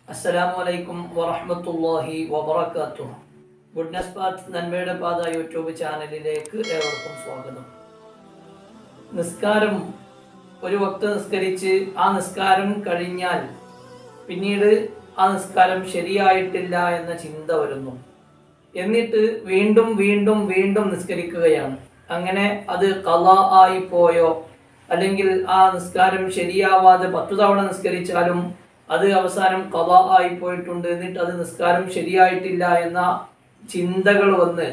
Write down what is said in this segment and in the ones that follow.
അസ്സലാമു അലൈക്കും വറഹ്മത്തുള്ളാഹി വബറകാതുഹു ഗുഡ്നസ് പാത്ത് നന്മയുടെ പാത യൂട്യൂബ് ചാനലിലേക്ക് ഏവർക്കും സ്വാഗതം നിസ്കാരം ഒരു വക്ത് നിസ്കരിച്ച് ആ നിസ്കാരം കഴിഞ്ഞാൽ പിന്നീട് ആ നിസ്കാരം ശരിയായിട്ടില്ല എന്ന ചിന്ത വരുന്നു എന്നിട്ട് വീണ്ടും വീണ്ടും വീണ്ടും നിസ്കരിക്കുകയാണ് അങ്ങനെ അത് കല ആയി പോയോ അല്ലെങ്കിൽ ആ നിസ്കാരം ശരിയാവാതെ പത്തു തവണ നിസ്കരിച്ചാലും അത് അവസാനം കല ആയി പോയിട്ടുണ്ട് എന്നിട്ട് അത് നിസ്കാരം ശരിയായിട്ടില്ല എന്ന ചിന്തകൾ വന്ന്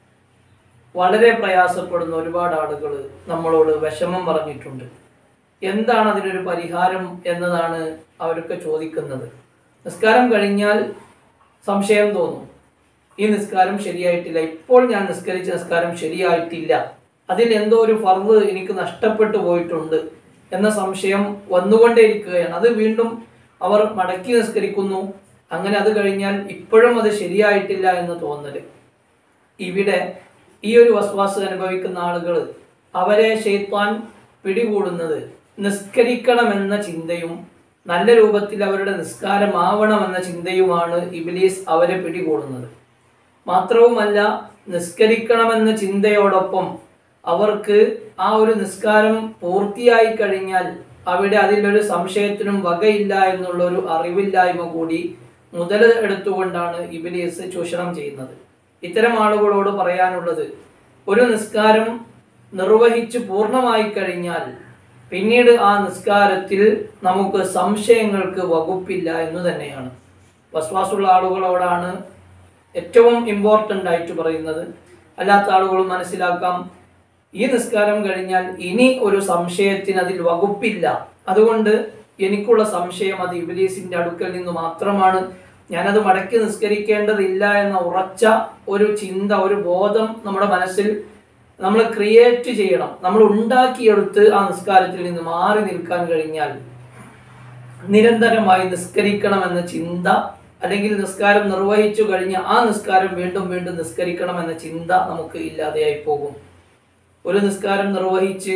വളരെ പ്രയാസപ്പെടുന്ന ഒരുപാട് ആളുകൾ നമ്മളോട് വിഷമം പറഞ്ഞിട്ടുണ്ട് എന്താണ് അതിനൊരു പരിഹാരം എന്നതാണ് അവരൊക്കെ ചോദിക്കുന്നത് നിസ്കാരം കഴിഞ്ഞാൽ സംശയം തോന്നും ഈ നിസ്കാരം ശരിയായിട്ടില്ല ഇപ്പോൾ ഞാൻ നിസ്കരിച്ച നിസ്കാരം ശരിയായിട്ടില്ല അതിൽ എന്തോ ഒരു ഫർവ് എനിക്ക് നഷ്ടപ്പെട്ടു പോയിട്ടുണ്ട് എന്ന സംശയം വന്നുകൊണ്ടേയിരിക്കുകയാണ് അത് വീണ്ടും അവർ മടക്കി നിസ്കരിക്കുന്നു അങ്ങനെ അത് കഴിഞ്ഞാൽ ഇപ്പോഴും അത് ശരിയായിട്ടില്ല എന്ന് തോന്നല് ഇവിടെ ഈ ഒരു വസ്വാസ് അനുഭവിക്കുന്ന ആളുകൾ അവരെ ഷെയ്ത്താൻ പിടികൂടുന്നത് നിസ്കരിക്കണമെന്ന ചിന്തയും നല്ല രൂപത്തിൽ അവരുടെ നിസ്കാരമാവണമെന്ന ചിന്തയുമാണ് ഇബിലീസ് അവരെ പിടികൂടുന്നത് മാത്രവുമല്ല നിസ്കരിക്കണമെന്ന ചിന്തയോടൊപ്പം അവർക്ക് ആ ഒരു നിസ്കാരം പൂർത്തിയായി കഴിഞ്ഞാൽ അവിടെ അതിലൊരു സംശയത്തിനും വകയില്ല എന്നുള്ള ഒരു അറിവില്ലായ്മ കൂടി മുതൽ എടുത്തുകൊണ്ടാണ് ഇബിലീസ് ചൂഷണം ചെയ്യുന്നത് ഇത്തരം ആളുകളോട് പറയാനുള്ളത് ഒരു നിസ്കാരം നിർവഹിച്ച് പൂർണ്ണമായി കഴിഞ്ഞാൽ പിന്നീട് ആ നിസ്കാരത്തിൽ നമുക്ക് സംശയങ്ങൾക്ക് വകുപ്പില്ല എന്ന് തന്നെയാണ് വസ്വാസുള്ള ആളുകളോടാണ് ഏറ്റവും ഇമ്പോർട്ടൻ്റ് ആയിട്ട് പറയുന്നത് അല്ലാത്ത ആളുകളും മനസ്സിലാക്കാം ഈ നിസ്കാരം കഴിഞ്ഞാൽ ഇനി ഒരു സംശയത്തിന് അതിൽ വകുപ്പില്ല അതുകൊണ്ട് എനിക്കുള്ള സംശയം അത് ഇബിലീസിന്റെ അടുക്കൽ നിന്ന് മാത്രമാണ് ഞാനത് മടക്കി നിസ്കരിക്കേണ്ടതില്ല എന്ന ഉറച്ച ഒരു ചിന്ത ഒരു ബോധം നമ്മുടെ മനസ്സിൽ നമ്മൾ ക്രിയേറ്റ് ചെയ്യണം നമ്മൾ ഉണ്ടാക്കിയെടുത്ത് ആ നിസ്കാരത്തിൽ നിന്ന് മാറി നിൽക്കാൻ കഴിഞ്ഞാൽ നിരന്തരമായി നിസ്കരിക്കണമെന്ന ചിന്ത അല്ലെങ്കിൽ നിസ്കാരം നിർവഹിച്ചു കഴിഞ്ഞ ആ നിസ്കാരം വീണ്ടും വീണ്ടും നിസ്കരിക്കണമെന്ന ചിന്ത നമുക്ക് ഇല്ലാതെയായി പോകും ഒരു നിസ്കാരം നിർവഹിച്ച്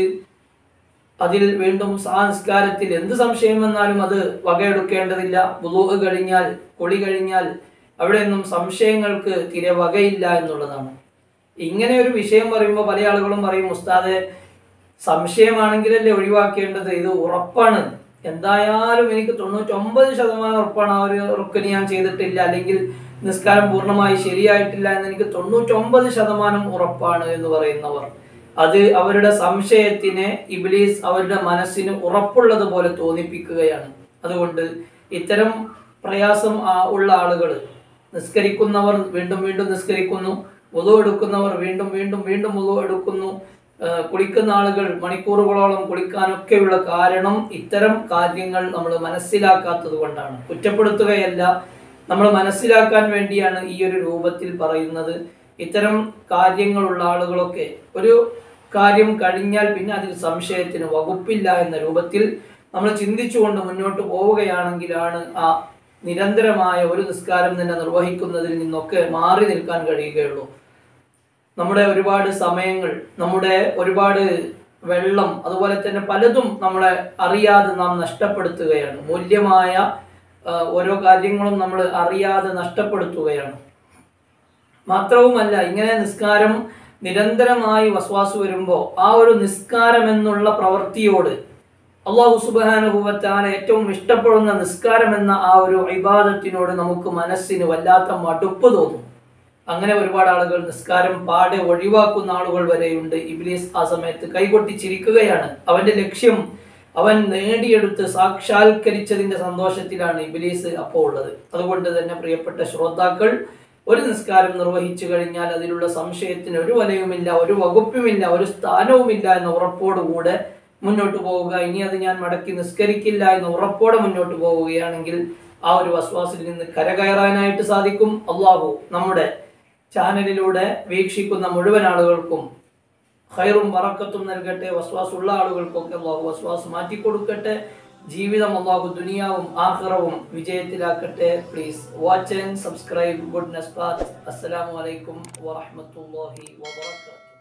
അതിൽ വീണ്ടും ആ നിസ്കാരത്തിൽ എന്ത് സംശയം വന്നാലും അത് വകയെടുക്കേണ്ടതില്ല വുളൂഹ് കഴിഞ്ഞാൽ കുളി കഴിഞ്ഞാൽ അവിടെയൊന്നും സംശയങ്ങൾക്ക് തീരെ വകയില്ല എന്നുള്ളതാണ് ഇങ്ങനെ ഒരു വിഷയം പറയുമ്പോൾ പല ആളുകളും പറയും ഉസ്താദെ സംശയമാണെങ്കിലല്ലേ ഒഴിവാക്കേണ്ടത് ഇത് ഉറപ്പാണ് എന്തായാലും എനിക്ക് തൊണ്ണൂറ്റൊമ്പത് ശതമാനം ഉറപ്പാണ് ആ ഒരു റുക്കിന് ഞാൻ ചെയ്തിട്ടില്ല അല്ലെങ്കിൽ നിസ്കാരം പൂർണ്ണമായി ശരിയായിട്ടില്ല എന്ന് എനിക്ക് തൊണ്ണൂറ്റൊമ്പത് ശതമാനം ഉറപ്പാണ് എന്ന് പറയുന്നവർ അത് അവരുടെ സംശയത്തിനെ ഇബിലീസ് അവരുടെ മനസ്സിന് ഉറപ്പുള്ളത് പോലെ തോന്നിപ്പിക്കുകയാണ് അതുകൊണ്ട് ഇത്തരം പ്രയാസം ആ- ഉള്ള ആളുകൾ നിസ്കരിക്കുന്നവർ വീണ്ടും വീണ്ടും നിസ്കരിക്കുന്നു ഉതു എടുക്കുന്നവർ വീണ്ടും വീണ്ടും വീണ്ടും ഉതു എടുക്കുന്നു ആ, കുളിക്കുന്ന ആളുകൾ മണിക്കൂറുകളോളം കുളിക്കാനൊക്കെയുള്ള കാരണം ഇത്തരം കാര്യങ്ങൾ നമ്മൾ മനസ്സിലാക്കാത്തത് കൊണ്ടാണ് കുറ്റപ്പെടുത്തുകയല്ല നമ്മൾ മനസ്സിലാക്കാൻ വേണ്ടിയാണ് ഈ ഒരു രൂപത്തിൽ പറയുന്നത് ഇത്തരം കാര്യങ്ങളുള്ള ആളുകളൊക്കെ ഒരു കാര്യം കഴിഞ്ഞാൽ പിന്നെ അതിൽ സംശയത്തിന് വകുപ്പില്ല എന്ന രൂപത്തിൽ നമ്മൾ ചിന്തിച്ചുകൊണ്ട് മുന്നോട്ട് പോവുകയാണെങ്കിലാണ് ആ നിരന്തരമായ ഒരു നിസ്കാരം തന്നെ നിർവഹിക്കുന്നതിൽ നിന്നൊക്കെ മാറി നിൽക്കാൻ കഴിയുകയുള്ളൂ നമ്മുടെ ഒരുപാട് സമയങ്ങൾ നമ്മുടെ ഒരുപാട് വെള്ളം അതുപോലെ തന്നെ പലതും നമ്മളെ അറിയാതെ നാം നഷ്ടപ്പെടുത്തുകയാണ് മൂല്യമായ ആ, ഓരോ കാര്യങ്ങളും നമ്മൾ അറിയാതെ നഷ്ടപ്പെടുത്തുകയാണ് മാത്രവുമല്ല ഇങ്ങനെ നിസ്കാരം നിരന്തരമായി വസ്വാസ് വരുമ്പോൾ ആ ഒരു നിസ്കാരം എന്നുള്ള പ്രവൃത്തിയോട് അള്ളാഹു സുബാനുഭവത്താൻ ഏറ്റവും ഇഷ്ടപ്പെടുന്ന നിസ്കാരം എന്ന ആ ഒരു ഇബാദത്തിനോട് നമുക്ക് മനസ്സിന് വല്ലാത്ത മടുപ്പ് തോന്നും അങ്ങനെ ഒരുപാട് ആളുകൾ നിസ്കാരം പാടെ ഒഴിവാക്കുന്ന ആളുകൾ വരെയുണ്ട് ഇബ്ലീസ് ആ സമയത്ത് കൈകൊട്ടി ചിരിക്കുകയാണ് അവന്റെ ലക്ഷ്യം അവൻ നേടിയെടുത്ത് സാക്ഷാത്കരിച്ചതിന്റെ സന്തോഷത്തിലാണ് ഇബ്ലീസ് അപ്പോൾ ഉള്ളത് അതുകൊണ്ട് തന്നെ പ്രിയപ്പെട്ട ശ്രോതാക്കൾ ഒരു നിസ്കാരം നിർവഹിച്ചു കഴിഞ്ഞാൽ അതിലുള്ള സംശയത്തിന് ഒരു വലയുമില്ല ഒരു വകുപ്പുമില്ല ഒരു സ്ഥാനവുമില്ല എന്ന ഉറപ്പോടുകൂടെ മുന്നോട്ട് പോവുക ഇനി അത് ഞാൻ മടക്കി നിസ്കരിക്കില്ല എന്ന ഉറപ്പോടെ മുന്നോട്ട് പോവുകയാണെങ്കിൽ ആ ഒരു വസ്വാസിൽ നിന്ന് കരകയറാനായിട്ട് സാധിക്കും അള്ളാഹു നമ്മുടെ ചാനലിലൂടെ വീക്ഷിക്കുന്ന മുഴുവൻ ആളുകൾക്കും ഖൈറും വറക്കത്തും നൽകട്ടെ വസ്വാസ് ഉള്ള ആളുകൾക്കൊക്കെ അള്ളാഹു വസ്വാസ് മാറ്റിക്കൊടുക്കട്ടെ ജീവിതം അള്ളാഹു ദുനിയാവും ആഹ്റവും വിജയത്തിലാക്കട്ടെ please watch and subscribe good നസ്ബാത്ത് അസ്സലാമു അലൈക്കും വറഹ്മത്തുള്ളാഹി വബറകാതുഹു